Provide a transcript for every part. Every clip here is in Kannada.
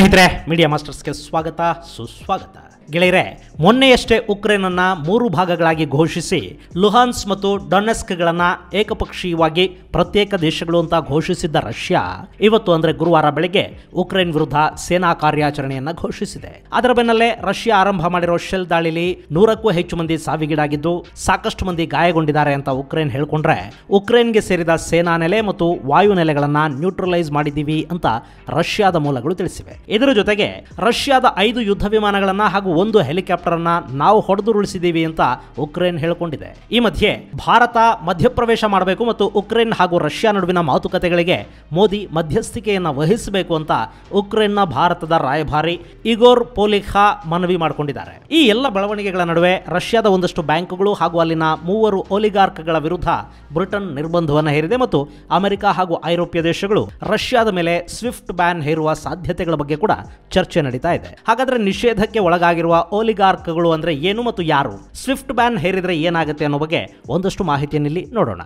ಸ್ನೇಹಿತರೆ ಮೀಡಿಯಾ ಮಾಸ್ಟರ್ಸ್ಗೆ ಸ್ವಾಗತ ಸುಸ್ವಾಗತ ಗೆಳೆಯರೆ ಮೊನ್ನೆಯಷ್ಟೇ ಉಕ್ರೇನನ್ನ ಮೂರು ಭಾಗಗಳಾಗಿ ಘೋಷಿಸಿ ಲುಹಾನ್ಸ್ ಮತ್ತು ಡೊನೆಸ್ಕ್ಗಳನ್ನ ಏಕಪಕ್ಷೀಯವಾಗಿ ಪ್ರತ್ಯೇಕ ದೇಶಗಳು ಅಂತ ಘೋಷಿಸಿದ್ದ ರಷ್ಯಾ ಇವತ್ತು ಅಂದ್ರೆ ಗುರುವಾರ ಬೆಳಗ್ಗೆ ಉಕ್ರೇನ್ ವಿರುದ್ಧ ಸೇನಾ ಕಾರ್ಯಾಚರಣೆಯನ್ನ ಘೋಷಿಸಿದೆ ಅದರ ಬೆನ್ನಲ್ಲೇ ರಷ್ಯಾ ಆರಂಭ ಮಾಡಿರೋ ಶೆಲ್ ದಾಳಿಲಿ ನೂರಕ್ಕೂ ಹೆಚ್ಚು ಮಂದಿ ಸಾವಿಗೀಡಾಗಿದ್ದು ಸಾಕಷ್ಟು ಮಂದಿ ಗಾಯಗೊಂಡಿದ್ದಾರೆ ಅಂತ ಉಕ್ರೇನ್ ಹೇಳ್ಕೊಂಡ್ರೆ ಉಕ್ರೇನ್ಗೆ ಸೇರಿದ ಸೇನಾ ನೆಲೆ ಮತ್ತು ವಾಯು ನೆಲೆಗಳನ್ನ ನ್ಯೂಟ್ರಲೈಸ್ ಮಾಡಿದ್ದೀವಿ ಅಂತ ರಷ್ಯಾದ ಮೂಲಗಳು ತಿಳಿಸಿವೆ ಇದರ ಜೊತೆಗೆ ರಷ್ಯಾದ ಐದು ಯುದ್ಧ ವಿಮಾನಗಳನ್ನ ಹಾಗೂ ಒಂದು ಹೆಲಿಕಾಪ್ಟರ್ ಅನ್ನ ನಾವು ಹೊಡೆದುರುಳಿಸಿದ್ದೀವಿ ಅಂತ ಉಕ್ರೇನ್ ಹೇಳಿಕೊಂಡಿದೆ ಈ ಮಧ್ಯೆ ಭಾರತ ಮಧ್ಯಪ್ರವೇಶ ಮಾಡಬೇಕು ಮತ್ತು ಉಕ್ರೇನ್ ಹಾಗೂ ರಷ್ಯಾ ನಡುವಿನ ಮಾತುಕತೆಗಳಿಗೆ ಮೋದಿ ಮಧ್ಯಸ್ಥಿಕೆಯನ್ನ ವಹಿಸಬೇಕು ಅಂತ ಉಕ್ರೇನ್ನ ಭಾರತದ ರಾಯಭಾರಿ ಇಗೋರ್ ಪೋಲಿಖಾ ಮನವಿ ಮಾಡಿಕೊಂಡಿದ್ದಾರೆ ಈ ಎಲ್ಲ ಬೆಳವಣಿಗೆಗಳ ನಡುವೆ ರಷ್ಯಾದ ಒಂದಷ್ಟು ಬ್ಯಾಂಕುಗಳು ಹಾಗೂ ಅಲ್ಲಿನ ಮೂವರು ಒಲಿಗಾರ್ಕ್ಗಳ ವಿರುದ್ಧ ಬ್ರಿಟನ್ ನಿರ್ಬಂಧವನ್ನು ಹೇರಿದೆ ಮತ್ತು ಅಮೆರಿಕ ಹಾಗೂ ಐರೋಪ್ಯ ದೇಶಗಳು ರಷ್ಯಾದ ಮೇಲೆ ಸ್ವಿಫ್ಟ್ ಬ್ಯಾನ್ ಹೇರುವ ಸಾಧ್ಯತೆಗಳ ಬಗ್ಗೆ ಕೂಡ ಚರ್ಚೆ ನಡೀತಾ ಇದೆ ಹಾಗಾದ್ರೆ ನಿಷೇಧಕ್ಕೆ ಒಳಗಾಗಿರುವ ಓಲಿಗಾರ್ಕ್ಗಳು ಅಂದ್ರೆ ಏನು ಮತ್ತು ಯಾರು ಸ್ವಿಫ್ಟ್ ಬ್ಯಾನ್ ಹೇರಿದ್ರೆ ಏನಾಗುತ್ತೆ ಅನ್ನೋ ಬಗ್ಗೆ ಒಂದಷ್ಟು ಮಾಹಿತಿಯನ್ನಿಲ್ಲಿ ನೋಡೋಣ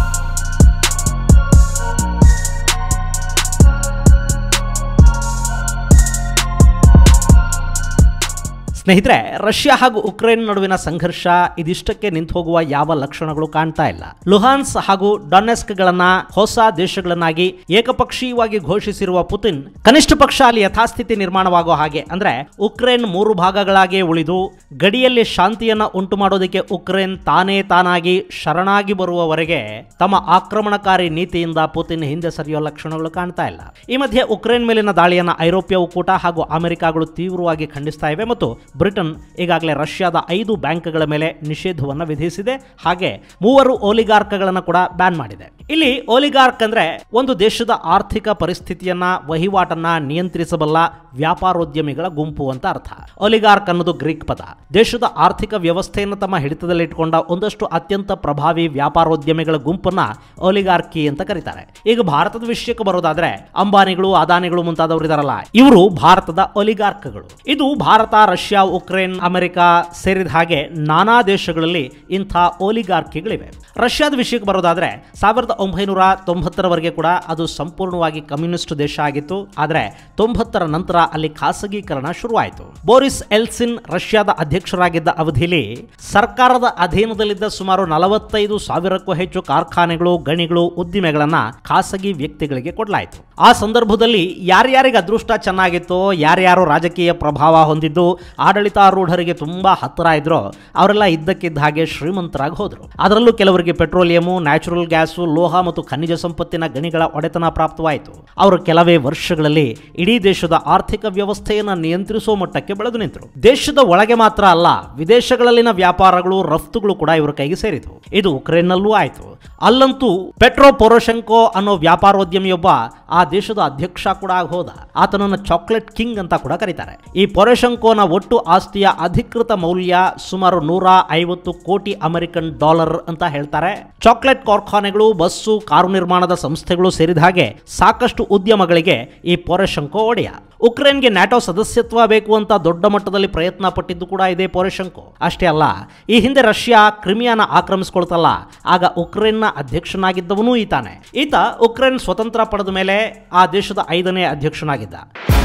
ಸ್ನೇಹಿತರೆ ರಷ್ಯಾ ಹಾಗೂ ಉಕ್ರೇನ್ ನಡುವಿನ ಸಂಘರ್ಷ ಇದಿಷ್ಟಕ್ಕೆ ನಿಂತು ಹೋಗುವ ಯಾವ ಲಕ್ಷಣಗಳು ಕಾಣ್ತಾ ಇಲ್ಲ ಲುಹಾನ್ಸ್ ಹಾಗೂ ಡೊನೆಸ್ಕ್ಗಳನ್ನ ಹೊಸ ದೇಶಗಳನ್ನಾಗಿ ಏಕಪಕ್ಷೀಯವಾಗಿ ಘೋಷಿಸಿರುವ ಪುತಿನ್ ಕನಿಷ್ಠ ಪಕ್ಷ ಅಲ್ಲಿ ಯಥಾಸ್ಥಿತಿ ನಿರ್ಮಾಣವಾಗೋ ಹಾಗೆ ಅಂದ್ರೆ ಉಕ್ರೇನ್ ಮೂರು ಭಾಗಗಳಾಗಿ ಉಳಿದು ಗಡಿಯಲ್ಲಿ ಶಾಂತಿಯನ್ನ ಉಂಟು ಮಾಡೋದಕ್ಕೆ ಉಕ್ರೇನ್ ತಾನೇ ತಾನಾಗಿ ಶರಣಾಗಿ ಬರುವವರೆಗೆ ತಮ್ಮ ಆಕ್ರಮಣಕಾರಿ ನೀತಿಯಿಂದ ಪುತಿನ್ ಹಿಂದೆ ಸರಿಯೋ ಲಕ್ಷಣಗಳು ಕಾಣ್ತಾ ಇಲ್ಲ ಈ ಮಧ್ಯೆ ಉಕ್ರೇನ್ ಮೇಲಿನ ದಾಳಿಯನ್ನ ಐರೋಪ್ಯ ಒಕ್ಕೂಟ ಹಾಗೂ ಅಮೆರಿಕಾಗಳು ತೀವ್ರವಾಗಿ ಖಂಡಿಸ್ತಾ ಇವೆ ಮತ್ತು ಬ್ರಿಟನ್ ಈಗಾಗಲೇ ರಷ್ಯಾದ ಐದು ಬ್ಯಾಂಕ್ಗಳ ಮೇಲೆ ನಿಷೇಧವನ್ನು ವಿಧಿಸಿದೆ ಹಾಗೆ ಮೂವರು ಓಲಿಗಾರ್ಕ್ಗಳನ್ನು ಕೂಡ ಬ್ಯಾನ್ ಮಾಡಿದೆ ಇಲ್ಲಿ ಓಲಿಗಾರ್ಕ್ ಅಂದ್ರೆ ಒಂದು ದೇಶದ ಆರ್ಥಿಕ ಪರಿಸ್ಥಿತಿಯನ್ನ ವಹಿವಾಟನ್ನ ನಿಯಂತ್ರಿಸಬಲ್ಲ ವ್ಯಾಪಾರೋದ್ಯಮಿಗಳ ಗುಂಪು ಅಂತ ಅರ್ಥ ಒಲಿಗಾರ್ಕ್ ಅನ್ನೋದು ಗ್ರೀಕ್ ಪದ ದೇಶದ ಆರ್ಥಿಕ ವ್ಯವಸ್ಥೆಯನ್ನು ತಮ್ಮ ಹಿಡಿತದಲ್ಲಿಟ್ಟುಕೊಂಡ ಒಂದಷ್ಟು ಅತ್ಯಂತ ಪ್ರಭಾವಿ ವ್ಯಾಪಾರೋದ್ಯಮಿಗಳ ಗುಂಪನ್ನ ಒಲಿಗಾರ್ಕಿ ಅಂತ ಕರೀತಾರೆ ಈಗ ಭಾರತದ ವಿಷಯಕ್ಕೆ ಬರೋದಾದ್ರೆ ಅಂಬಾನಿಗಳು ಅದಾನಿಗಳು ಮುಂತಾದವರು ಇದಾರಲ್ಲ ಇವರು ಭಾರತದ ಒಲಿಗಾರ್ಕ್ಗಳು ಇದು ಭಾರತ ರಷ್ಯಾ ಉಕ್ರೇನ್ ಅಮೆರಿಕ ಸೇರಿದ ಹಾಗೆ ನಾನಾ ದೇಶಗಳಲ್ಲಿ ಇಂಥ ಓಲಿಗಾರ್ಕಿಗಳಿವೆ ರಷ್ಯಾದ ವಿಷಯಕ್ಕೆ ಬರೋದಾದ್ರೆ ಸಾವಿರದ ಒಂಬೈನೂರ ತೊಂಬತ್ತರವರೆಗೆ ಕೂಡ ಅದು ಸಂಪೂರ್ಣವಾಗಿ ಕಮ್ಯುನಿಸ್ಟ್ ದೇಶ ಆಗಿತ್ತು ಆದರೆ ತೊಂಬತ್ತರ ನಂತರ ಅಲ್ಲಿ ಖಾಸಗೀಕರಣ ಶುರುವಾಯಿತು ಬೋರಿಸ್ ಎಲ್ಸಿನ್ ರಷ್ಯಾದ ಅಧ್ಯಕ್ಷರಾಗಿದ್ದ ಅವಧಿಯಲ್ಲಿ ಸರ್ಕಾರದ ಅಧೀನದಲ್ಲಿದ್ದ ಸುಮಾರು ನಲವತ್ತೈದು ಸಾವಿರಕ್ಕೂ ಹೆಚ್ಚು ಕಾರ್ಖಾನೆಗಳು ಗಣಿಗಳು ಉದ್ದಿಮೆಗಳನ್ನ ಖಾಸಗಿ ವ್ಯಕ್ತಿಗಳಿಗೆ ಕೊಡಲಾಯಿತು ಆ ಸಂದರ್ಭದಲ್ಲಿ ಯಾರ್ಯಾರಿಗೆ ಅದೃಷ್ಟ ಚೆನ್ನಾಗಿತ್ತೋ ಯಾರ್ಯಾರು ರಾಜಕೀಯ ಪ್ರಭಾವ ಹೊಂದಿದ್ದು ಆಡಳಿತಾರೂಢರಿಗೆ ತುಂಬಾ ಹತ್ತಿರ ಇದ್ರೋ ಅವರೆಲ್ಲ ಇದ್ದಕ್ಕಿದ್ದ ಹಾಗೆ ಶ್ರೀಮಂತರಾಗಿ ಹೋದ್ರು ಅದರಲ್ಲೂ ಕೆಲವರಿಗೆ ಪೆಟ್ರೋಲಿಯಮು ನ್ಯಾಚುರಲ್ ಗ್ಯಾಸು ಲೋಹ ಮತ್ತು ಖನಿಜ ಸಂಪತ್ತಿನ ಗಣಿಗಳ ಒಡೆತನ ಪ್ರಾಪ್ತವಾಯಿತು ಅವರು ಕೆಲವೇ ವರ್ಷಗಳಲ್ಲಿ ಇಡೀ ದೇಶದ ಆರ್ಥಿಕ ವ್ಯವಸ್ಥೆಯನ್ನು ನಿಯಂತ್ರಿಸುವ ಮಟ್ಟಕ್ಕೆ ಬೆಳೆದು ನಿಂತರು ದೇಶದ ಒಳಗೆ ಮಾತ್ರ ಅಲ್ಲ ವಿದೇಶಗಳಲ್ಲಿನ ವ್ಯಾಪಾರಗಳು ರಫ್ತುಗಳು ಕೂಡ ಇವರ ಕೈಗೆ ಸೇರಿತು ಇದು ಉಕ್ರೇನ್ನಲ್ಲೂ ಆಯಿತು ಅಲ್ಲಂತೂ ಪೆಟ್ರೋ ಪೊರೋಶೆಂಕೋ ಅನ್ನೋ ವ್ಯಾಪಾರೋದ್ಯಮಿಯೊಬ್ಬ ಆ ದೇಶದ ಅಧ್ಯಕ್ಷ ಕೂಡ ಆಗಿ ಹೋದ ಆತನನ್ನು ಚಾಕ್ಲೇಟ್ ಕಿಂಗ್ ಅಂತ ಕೂಡ ಕರೀತಾರೆ ಈ ಪೊರೋಶೆಂಕೋನ ಒಟ್ಟು ಆಸ್ತಿಯ ಅಧಿಕೃತ ಮೌಲ್ಯ ಸುಮಾರು ನೂರ ಐವತ್ತು ಕೋಟಿ ಅಮೆರಿಕನ್ ಡಾಲರ್ ಅಂತ ಹೇಳ್ತಾರೆ ಚಾಕ್ಲೇಟ್ ಕಾರ್ಖಾನೆಗಳು ಬಸ್ಸು ಕಾರು ನಿರ್ಮಾಣದ ಸಂಸ್ಥೆಗಳು ಸೇರಿದ ಹಾಗೆ ಸಾಕಷ್ಟು ಉದ್ಯಮಗಳಿಗೆ ಈ ಪೊರೆಶಂಕೋ ಒಡೆಯ ಉಕ್ರೇನ್ಗೆ ನ್ಯಾಟೋ ಸದಸ್ಯತ್ವ ಬೇಕು ಅಂತ ದೊಡ್ಡ ಮಟ್ಟದಲ್ಲಿ ಪ್ರಯತ್ನ ಪಟ್ಟಿದ್ದು ಕೂಡ ಇದೆ ಪೊರೆಶಂಕೋ ಅಷ್ಟೇ ಅಲ್ಲ ಈ ಹಿಂದೆ ರಷ್ಯಾ ಕ್ರಿಮಿಯಾನ ಆಕ್ರಮಿಸಿಕೊಳ್ತಲ್ಲ ಆಗ ಉಕ್ರೇನ್ನ ಅಧ್ಯಕ್ಷನಾಗಿದ್ದವನೂ ಈತಾನೆ ಈತ ಉಕ್ರೇನ್ ಸ್ವತಂತ್ರ ಪಡೆದ ಮೇಲೆ ಆ ದೇಶದ ಐದನೇ ಅಧ್ಯಕ್ಷನಾಗಿದ್ದ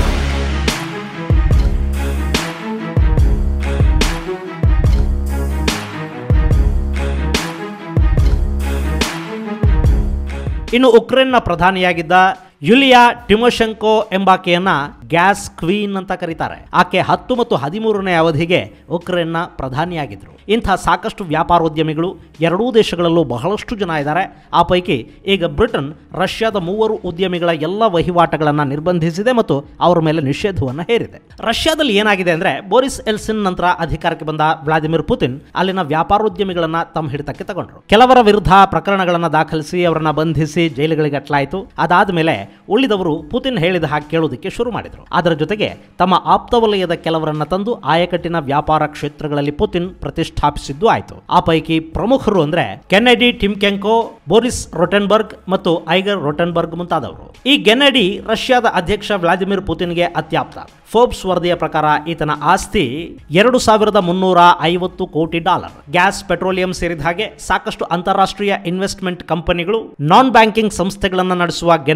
ಇನ್ನು ಉಕ್ರೇನ್ನ ಪ್ರಧಾನಿಯಾಗಿದ್ದ ಯುಲಿಯಾ ಟಿಮೋಶೆಂಕೋ ಎಂಬಾಕೆಯನ್ನ ಗ್ಯಾಸ್ ಕ್ವೀನ್ ಅಂತ ಕರೀತಾರೆ ಆಕೆ ಹತ್ತು ಮತ್ತು ಹದಿಮೂರನೇ ಅವಧಿಗೆ ಉಕ್ರೇನ್ನ ಪ್ರಧಾನಿಯಾಗಿದ್ದರು ಇಂಥ ಸಾಕಷ್ಟು ವ್ಯಾಪಾರೋದ್ಯಮಿಗಳು ಎರಡೂ ದೇಶಗಳಲ್ಲೂ ಬಹಳಷ್ಟು ಜನ ಇದ್ದಾರೆ ಆ ಪೈಕಿ ಈಗ ಬ್ರಿಟನ್ ರಷ್ಯಾದ ಮೂವರು ಉದ್ಯಮಿಗಳ ಎಲ್ಲ ವಹಿವಾಟುಗಳನ್ನು ನಿರ್ಬಂಧಿಸಿದೆ ಮತ್ತು ಅವರ ಮೇಲೆ ನಿಷೇಧವನ್ನು ಹೇರಿದೆ ರಷ್ಯಾದಲ್ಲಿ ಏನಾಗಿದೆ ಅಂದ್ರೆ ಬೋರಿಸ್ ಎಲ್ಸಿನ್ ನಂತರ ಅಧಿಕಾರಕ್ಕೆ ಬಂದ ವ್ಲಾದಿಮಿರ್ ಪುತಿನ್ ಅಲ್ಲಿನ ವ್ಯಾಪಾರೋದ್ಯಮಿಗಳನ್ನ ತಮ್ಮ ಹಿಡಿತಕ್ಕೆ ತಗೊಂಡ್ರು ಕೆಲವರ ವಿರುದ್ಧ ಪ್ರಕರಣಗಳನ್ನು ದಾಖಲಿಸಿ ಅವರನ್ನ ಬಂಧಿಸಿ ಜೈಲುಗಳಿಗೆ ಅಟ್ಲಾಯಿತು ಅದಾದ ಮೇಲೆ ಉಳಿದವರು ಪುತಿನ್ ಹೇಳಿದ ಹಾಗೆ ಕೇಳೋದಕ್ಕೆ ಶುರು ಮಾಡಿದರು ಅದರ ಜೊತೆಗೆ ತಮ್ಮ ಆಪ್ತವಲಯದ ಕೆಲವರನ್ನ ತಂದು ಆಯಕಟ್ಟಿನ ವ್ಯಾಪಾರ ಕ್ಷೇತ್ರಗಳಲ್ಲಿ ಪುತಿನ್ ಪ್ರತಿಷ್ಠಾಪಿಸಿದ್ದು ಆಯಿತು ಆ ಪೈಕಿ ಪ್ರಮುಖರು ಅಂದ್ರೆ ಕೆನೆಡಿ ಟಿಮ್ಕೆಂಕೋ ಬೋರಿಸ್ ರೊಟೆನ್ಬರ್ಗ್ ಮತ್ತು ಐಗರ್ ರೊಟೆನ್ಬರ್ಗ್ ಮುಂತಾದವರು ಈ ಗೆನೆಡಿ ರಷ್ಯಾದ ಅಧ್ಯಕ್ಷ ವ್ಲಾದಿಮಿರ್ ಪುತಿನ್ಗೆ ಅತ್ಯಾಪ್ತ ಫೋರ್ಬ್ಸ್ ವರದಿಯ ಪ್ರಕಾರ ಈತನ ಆಸ್ತಿ ಎರಡು ಸಾವಿರದ ಮುನ್ನೂರ ಐವತ್ತು ಕೋಟಿ ಡಾಲರ್ ಗ್ಯಾಸ್ ಪೆಟ್ರೋಲಿಯಂ ಸೇರಿದ ಹಾಗೆ ಸಾಕಷ್ಟು ಅಂತಾರಾಷ್ಟ್ರೀಯ ಇನ್ವೆಸ್ಟ್ಮೆಂಟ್ ಕಂಪನಿಗಳು ನಾನ್ ಬ್ಯಾಂಕಿಂಗ್ ಸಂಸ್ಥೆಗಳನ್ನು ನಡೆಸುವ ಗೆನಾಡಿ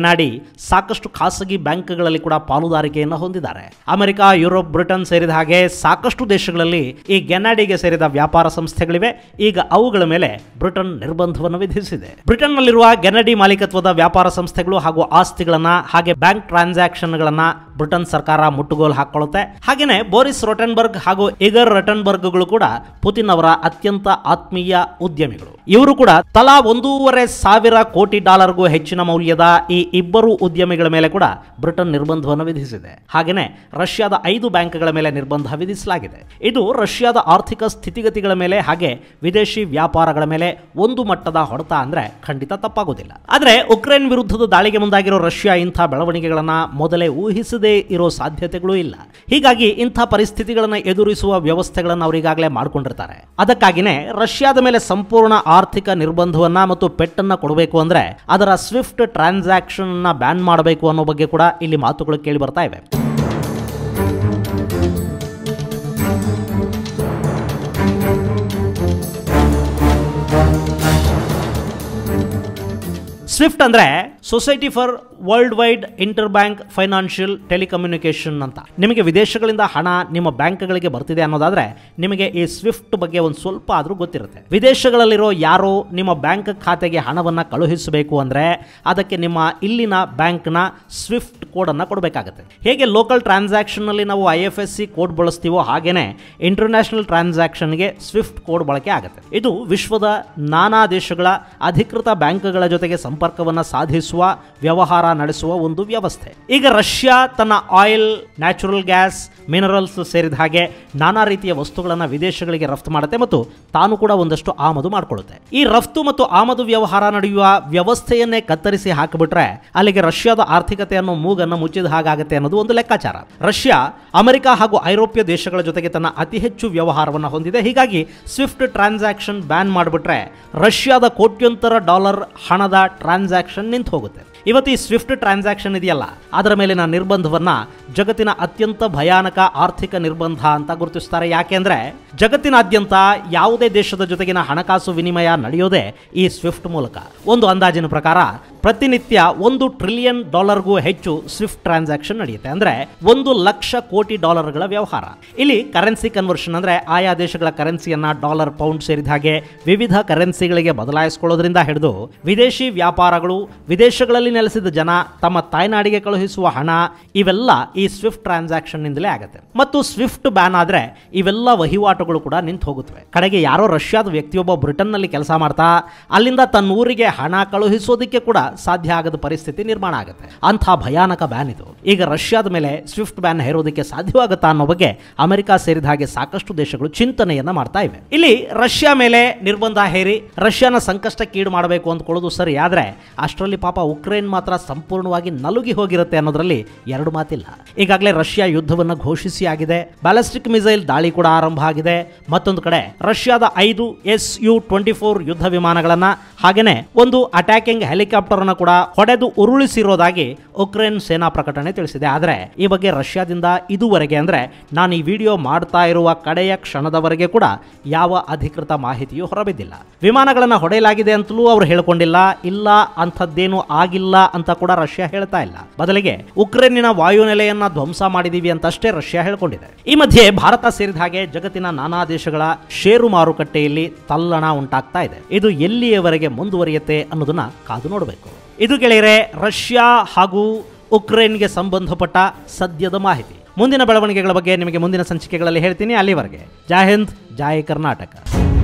ಸಾಕಷ್ಟು ಖಾಸಗಿ ಬ್ಯಾಂಕ್ಗಳಲ್ಲಿ ಕೂಡ ಪಾಲುದಾರಿಕೆಯನ್ನು ಹೊಂದಿದ್ದಾರೆ ಅಮೆರಿಕ ಯುರೋಪ್ ಬ್ರಿಟನ್ ಸೇರಿದ ಹಾಗೆ ಸಾಕಷ್ಟು ದೇಶಗಳಲ್ಲಿ ಈ ಗೆನಾಡಿಗೆ ಸೇರಿದ ವ್ಯಾಪಾರ ಸಂಸ್ಥೆಗಳಿವೆ ಈಗ ಅವುಗಳ ಮೇಲೆ ಬ್ರಿಟನ್ ನಿರ್ಬಂಧವನ್ನು ವಿಧಿಸಿದೆ ಬ್ರಿಟನ್ನಲ್ಲಿರುವ ಗೆನಡಿ ಮಾಲೀಕತ್ವದ ವ್ಯಾಪಾರ ಸಂಸ್ಥೆಗಳು ಹಾಗೂ ಆಸ್ತಿಗಳನ್ನ ಹಾಗೆ ಬ್ಯಾಂಕ್ ಟ್ರಾನ್ಸಾಕ್ಷನ್ಗಳನ್ನ ಬ್ರಿಟನ್ ಸರ್ಕಾರ ಮುಟ್ಟುಗೋಲು ಹಾಕೊಳ್ಳುತ್ತೆ ಹಾಗೇನೆ ಬೋರಿಸ್ ರೊಟನ್ಬರ್ಗ್ ಹಾಗೂ ಇಗರ್ ರಟನ್ಬರ್ಗ್ಗಳು ಕೂಡ ಪುತಿನ್ ಅವರ ಅತ್ಯಂತ ಆತ್ಮೀಯ ಉದ್ಯಮಿಗಳು ಇವರು ಕೂಡ ತಲಾ ಒಂದೂವರೆ ಸಾವಿರ ಕೋಟಿ ಡಾಲರ್ಗೂ ಹೆಚ್ಚಿನ ಮೌಲ್ಯದ ಈ ಇಬ್ಬರು ಉದ್ಯಮಿಗಳ ಮೇಲೆ ಕೂಡ ಬ್ರಿಟನ್ ನಿರ್ಬಂಧವನ್ನು ವಿಧಿಸಿದೆ ಹಾಗೆಯೇ ರಷ್ಯಾದ ಐದು ಬ್ಯಾಂಕ್ಗಳ ಮೇಲೆ ನಿರ್ಬಂಧ ವಿಧಿಸಲಾಗಿದೆ ಇದು ರಷ್ಯಾದ ಆರ್ಥಿಕ ಸ್ಥಿತಿಗತಿಗಳ ಮೇಲೆ ಹಾಗೆ ವಿದೇಶಿ ವ್ಯಾಪಾರಗಳ ಮೇಲೆ ಒಂದು ಮಟ್ಟದ ಹೊಡೆತ ಅಂದ್ರೆ ಖಂಡಿತ ತಪ್ಪಾಗೋದಿಲ್ಲ ಆದರೆ ಉಕ್ರೇನ್ ವಿರುದ್ಧದ ದಾಳಿಗೆ ಮುಂದಾಗಿರೋ ರಷ್ಯಾ ಇಂಥ ಬೆಳವಣಿಗೆಗಳನ್ನ ಮೊದಲೇ ಊಹಿಸದೇ ಇರೋ ಸಾಧ್ಯತೆಗಳೂ ಇಲ್ಲ ಹೀಗಾಗಿ ಇಂಥ ಪರಿಸ್ಥಿತಿಗಳನ್ನು ಎದುರಿಸುವ ವ್ಯವಸ್ಥೆಗಳನ್ನು ಅವರು ಈಗಾಗಲೇ ಮಾಡಿಕೊಂಡಿರ್ತಾರೆ ಅದಕ್ಕಾಗಿನೇ ರಷ್ಯಾದ ಮೇಲೆ ಸಂಪೂರ್ಣ ಆರ್ಥಿಕ ನಿರ್ಬಂಧವನ್ನ ಮತ್ತು ಪೆಟ್ಟನ್ನ ಕೊಡಬೇಕು ಅಂದ್ರೆ ಅದರ ಸ್ವಿಫ್ಟ್ ಟ್ರಾನ್ಸಾಕ್ಷನ್ ಬ್ಯಾನ್ ಮಾಡಬೇಕು ಅನ್ನೋ ಬಗ್ಗೆ ಕೂಡ ಇಲ್ಲಿ ಮಾತುಗಳು ಕೇಳಿ ಬರ್ತಾ ಇವೆ ಸ್ವಿಫ್ಟ್ ಅಂದ್ರೆ society for world wide inter bank financial telecommunication ಅಂತ ನಿಮಗೆ ವಿದೇಶಗಳಿಂದ ಹಣ ನಿಮ್ಮ ಬ್ಯಾಂಕ್ಗಳಿಗೆ ಬರ್ತಿದೆ ಅನ್ನೋದಾದ್ರೆ ನಿಮಗೆ ಈ ಸ್ವಿಫ್ಟ್ ಬಗ್ಗೆ ಒಂದು ಸ್ವಲ್ಪ ಆದರೂ ಗೊತ್ತಿರುತ್ತೆ ವಿದೇಶಗಳಲ್ಲಿರೋ ಯಾರೋ ನಿಮ್ಮ ಬ್ಯಾಂಕ್ ಖಾತೆಗೆ ಹಣವನ್ನು ಕಳುಹಿಸಬೇಕು ಅಂದ್ರೆ ಅದಕ್ಕೆ ನಿಮ್ಮ ಇಲ್ಲಿನ ಬ್ಯಾಂಕ್ನ ಸ್ವಿಫ್ಟ್ ಕೋಡನ್ನು ಕೊಡಬೇಕಾಗುತ್ತೆ ಹೇಗೆ ಲೋಕಲ್ ಟ್ರಾನ್ಸಾಕ್ಷನ್ನಲ್ಲಿ ನಾವು I F S C code ಬಳಸ್ತೀವೋ ಹಾಗೇನೆ ಇಂಟರ್ನ್ಯಾಷನಲ್ ಟ್ರಾನ್ಸಾಕ್ಷನ್ಗೆ ಸ್ವಿಫ್ಟ್ ಕೋಡ್ ಬಳಕೆ ಆಗುತ್ತೆ ಇದು ವಿಶ್ವದ ನಾನಾ ದೇಶಗಳ ಅಧಿಕೃತ ಬ್ಯಾಂಕ್ಗಳ ಜೊತೆಗೆ ಸಂಪರ್ಕವನ್ನು ಸಾಧಿಸುವ ವ್ಯವಹಾರ ನಡೆಸುವ ಒಂದು ವ್ಯವಸ್ಥೆ ಈಗ ರಷ್ಯಾ ತನ್ನ ಆಯಿಲ್ ನ್ಯಾಚುರಲ್ ಗ್ಯಾಸ್ ಮಿನರಲ್ಸ್ ಸೇರಿದ ಹಾಗೆ ನಾನಾ ರೀತಿಯ ವಸ್ತುಗಳನ್ನು ವಿದೇಶಗಳಿಗೆ ರಫ್ತು ಮಾಡುತ್ತೆ ಮತ್ತು ತಾನು ಕೂಡ ಒಂದಷ್ಟು ಆಮದು ಮಾಡಿಕೊಳ್ಳುತ್ತೆ ಈ ರಫ್ತು ಮತ್ತು ಆಮದು ವ್ಯವಹಾರ ನಡೆಯುವ ವ್ಯವಸ್ಥೆಯನ್ನೇ ಕತ್ತರಿಸಿ ಹಾಕಿಬಿಟ್ರೆ ಅಲ್ಲಿಗೆ ರಷ್ಯಾದ ಆರ್ಥಿಕತೆಯನ್ನು ಮೂಗನ್ನು ಮುಚ್ಚಿದ ಹಾಗಾಗುತ್ತೆ ಅನ್ನೋದು ಒಂದು ಲೆಕ್ಕಾಚಾರ ರಷ್ಯಾ ಅಮೆರಿಕ ಹಾಗೂ ಐರೋಪ್ಯ ದೇಶಗಳ ಜೊತೆಗೆ ತನ್ನ ಅತಿ ಹೆಚ್ಚು ವ್ಯವಹಾರವನ್ನು ಹೊಂದಿದೆ ಹೀಗಾಗಿ ಸ್ವಿಫ್ಟ್ ಟ್ರಾನ್ಸಾಕ್ಷನ್ ಬ್ಯಾನ್ ಮಾಡಿಬಿಟ್ರೆ ರಷ್ಯಾದ ಕೋಟ್ಯಂತರ ಡಾಲರ್ ಹಣದ ಟ್ರಾನ್ಸಾಕ್ಷನ್ ನಿಂತು ಹೋಗುತ್ತೆ ಇವತ್ತು ಈ ಸ್ವಿಫ್ಟ್ ಟ್ರಾನ್ಸಾಕ್ಷನ್ ಇದೆಯಲ್ಲ ಅದರ ಮೇಲಿನ ನಿರ್ಬಂಧವನ್ನ ಜಗತ್ತಿನ ಅತ್ಯಂತ ಭಯಾನಕ ಆರ್ಥಿಕ ನಿರ್ಬಂಧ ಅಂತ ಗುರುತಿಸ್ತಾರೆ ಯಾಕೆಂದ್ರೆ ಜಗತ್ತಿನಾದ್ಯಂತ ಯಾವುದೇ ದೇಶದ ಜೊತೆಗಿನ ಹಣಕಾಸು ವಿನಿಮಯ ನಡೆಯೋದೇ ಈ ಸ್ವಿಫ್ಟ್ ಮೂಲಕ ಒಂದು ಅಂದಾಜಿನ ಪ್ರಕಾರ ಪ್ರತಿನಿತ್ಯ ಒಂದು ಟ್ರಿಲಿಯನ್ ಡಾಲರ್ಗೂ ಹೆಚ್ಚು ಸ್ವಿಫ್ಟ್ ಟ್ರಾನ್ಸಾಕ್ಷನ್ ನಡೆಯುತ್ತೆ ಅಂದ್ರೆ ಒಂದು ಲಕ್ಷ ಕೋಟಿ ಡಾಲರ್ಗಳ ವ್ಯವಹಾರ ಇಲ್ಲಿ ಕರೆನ್ಸಿ ಕನ್ವರ್ಷನ್ ಅಂದ್ರೆ ಆಯಾ ದೇಶಗಳ ಕರೆನ್ಸಿಯನ್ನ ಡಾಲರ್ ಪೌಂಡ್ ಸೇರಿದ ಹಾಗೆ ವಿವಿಧ ಕರೆನ್ಸಿಗಳಿಗೆ ಬದಲಾಯಿಸಿಕೊಳ್ಳೋದ್ರಿಂದ ಹಿಡಿದು ವಿದೇಶಿ ವ್ಯಾಪಾರಗಳು ವಿದೇಶಗಳಲ್ಲಿ ನೆಲೆಸಿದ ಜನ ತಮ್ಮ ತಾಯ್ನಾಡಿಗೆ ಕಳುಹಿಸುವ ಹಣ ಇವೆಲ್ಲ ಈ ಸ್ವಿಫ್ಟ್ ಟ್ರಾನ್ಸಾಕ್ಷನ್ ನಿಂದಲೇ ಆಗುತ್ತೆ ಮತ್ತು ಸ್ವಿಫ್ಟ್ ಬ್ಯಾನ್ ಆದ್ರೆ ಇವೆಲ್ಲ ವಹಿವಾಟುಗಳು ಕೂಡ ನಿಂತು ಹೋಗುತ್ತವೆ ಕಡೆಗೆ ಯಾರೋ ರಷ್ಯಾದ ವ್ಯಕ್ತಿಯೊಬ್ಬ ಬ್ರಿಟನ್ನಲ್ಲಿ ಕೆಲಸ ಮಾಡ್ತಾ ಅಲ್ಲಿಂದ ತನ್ನ ಊರಿಗೆ ಹಣ ಕಳುಹಿಸೋದಕ್ಕೆ ಕೂಡ ಸಾಧ್ಯ ಆಗದ ಪರಿಸ್ಥಿತಿ ನಿರ್ಮಾಣ ಆಗುತ್ತೆ ಅಂಥ ಭಯಾನಕ ಬ್ಯಾನ್ ಇದು ಈಗ ರಷ್ಯಾದ ಮೇಲೆ ಸ್ವಿಫ್ಟ್ ಬ್ಯಾನ್ ಹೇರೋದಕ್ಕೆ ಸಾಧ್ಯವಾಗುತ್ತಾ ಅನ್ನೋ ಬಗ್ಗೆ ಅಮೆರಿಕ ಸೇರಿದ ಹಾಗೆ ಸಾಕಷ್ಟು ದೇಶಗಳು ಚಿಂತನೆಯನ್ನ ಮಾಡ್ತಾ ಇವೆ ಇಲ್ಲಿ ರಷ್ಯಾ ಮೇಲೆ ನಿರ್ಬಂಧ ಹೇರಿ ರಷ್ಯಾನ ಸಂಕಷ್ಟಕ್ಕೀಡು ಮಾಡಬೇಕು ಅಂದ್ಕೊಳ್ಳೋದು ಸರಿ ಆದ್ರೆ ಅಷ್ಟರಲ್ಲಿ ಪಾಪ ಉಕ್ರೇನ್ ಮಾತ್ರ ಸಂಪೂರ್ಣವಾಗಿ ನಲುಗಿ ಹೋಗಿರುತ್ತೆ ಅನ್ನೋದ್ರಲ್ಲಿ ಎರಡು ಮಾತಿಲ್ಲ ಈಗಾಗಲೇ ರಷ್ಯಾ ಯುದ್ಧವನ್ನು ಘೋಷಿಸಿ ಆಗಿದೆ ಬ್ಯಾಲಿಸ್ಟಿಕ್ ಮಿಸೈಲ್ ದಾಳಿ ಕೂಡ ಆರಂಭ ಆಗಿದೆ ಮತ್ತೊಂದು ಕಡೆ ರಷ್ಯಾದ ಐದು ಎಸ್ ಯು ಟ್ವೆಂಟಿ ಫೋರ್ ಯುದ್ಧ ವಿಮಾನಗಳನ್ನ ಹಾಗೇನೆ ಒಂದು ಅಟ್ಯಾಕಿಂಗ್ ಹೆಲಿಕಾಪ್ಟರ್ ಅನ್ನು ಕೂಡ ಹೊಡೆದು ಉರುಳಿಸಿರೋದಾಗಿ ಉಕ್ರೇನ್ ಸೇನಾ ಪ್ರಕಟಣೆ ತಿಳಿಸಿದೆ ಆದರೆ ಈ ಬಗ್ಗೆ ರಷ್ಯಾದಿಂದ ಇದುವರೆಗೆ ಅಂದ್ರೆ ನಾನು ಈ ವಿಡಿಯೋ ಮಾಡ್ತಾ ಇರುವ ಕಡೆಯ ಕ್ಷಣದವರೆಗೆ ಕೂಡ ಯಾವ ಅಧಿಕೃತ ಮಾಹಿತಿಯೂ ಹೊರಬಿದ್ದಿಲ್ಲ ವಿಮಾನಗಳನ್ನು ಹೊಡೆಯಲಾಗಿದೆ ಅಂತಲೂ ಅವರು ಹೇಳ್ಕೊಂಡಿಲ್ಲ ಇಲ್ಲ ಅಂಥದ್ದೇನು ಆಗಿಲ್ಲ ಅಂತ ಕೂಡ ರಷ್ಯಾ ಹೇಳ್ತಾ ಇಲ್ಲ ಬದಲಿಗೆ ಉಕ್ರೇನಿನ ವಾಯುನೆಲೆಯನ್ನ ಧ್ವಂಸ ಮಾಡಿದೀವಿ ಅಂತಷ್ಟೇ ರಷ್ಯಾ ಹೇಳ್ಕೊಂಡಿದೆ ಈ ಮಧ್ಯೆ ಭಾರತ ಸೇರಿದ ಹಾಗೆ ಜಗತ್ತಿನ ನಾನಾ ದೇಶಗಳ ಷೇರು ಮಾರುಕಟ್ಟೆಯಲ್ಲಿ ತಲ್ಲಣ ಉಂಟಾಗ್ತಾ ಇದೆ ಇದು ಎಲ್ಲಿಯವರೆಗೆ ಮುಂದುವರಿಯುತ್ತೆ ಅನ್ನೋದನ್ನ ಕಾದು ನೋಡಬೇಕು ಇದು ಗೆಳೆಯರೆ ರಷ್ಯಾ ಹಾಗೂ ಉಕ್ರೇನ್ಗೆ ಸಂಬಂಧಪಟ್ಟ ಸದ್ಯದ ಮಾಹಿತಿ ಮುಂದಿನ ಬೆಳವಣಿಗೆಗಳ ಬಗ್ಗೆ ನಿಮಗೆ ಮುಂದಿನ ಸಂಚಿಕೆಗಳಲ್ಲಿ ಹೇಳ್ತೀನಿ ಅಲ್ಲಿವರೆಗೆ ಜೈ ಹಿಂದ್ ಜೈ ಕರ್ನಾಟಕ